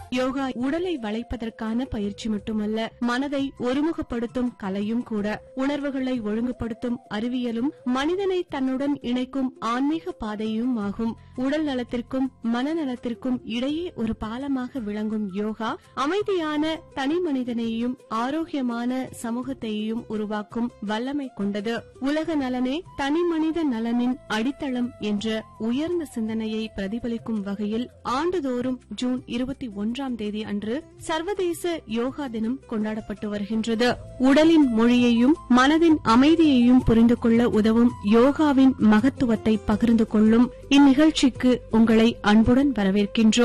யோகா உடலை வளைப்பதற்கான பயிற்சி மட்டுமல்ல மனதை ஒருமுகப்படுத்தும் கலையும் கூட உணர்வுகளை ஒழுங்குபடுத்தும் அறிவியலும் மனிதனை தன்னுடன் இணைக்கும் ஆன்மீக பாதையும் ஆகும் உடல் நலத்திற்கும் மனநலத்திற்கும் இடையே ஒரு பாலமாக விளங்கும் யோகா அமைதியான தனி மனிதனையும் ஆரோக்கியமான சமூகத்தையும் உருவாக்கும் வல்லமை கொண்டது உலக நலனே தனி மனித நலனின் அடித்தளம் என்ற உயர்ந்த சிந்தனையை பிரதிபலிக்கும் வகையில் ஆண்டுதோறும் ஜூன் இருபத்தி ஒன்றாம் தேதி அன்று சர்வதேச யோகா தினம் கொண்டாடப்பட்டு வருகின்றது உடலின் மொழியையும் மனதின் அமைதியையும் புரிந்து கொள்ள உதவும் யோகாவின் மகத்துவத்தை பகிர்ந்து கொள்ளும் இந்நிகழ்ச்சிக்கு உங்களை அன்புடன் வரவேற்கின்றோம்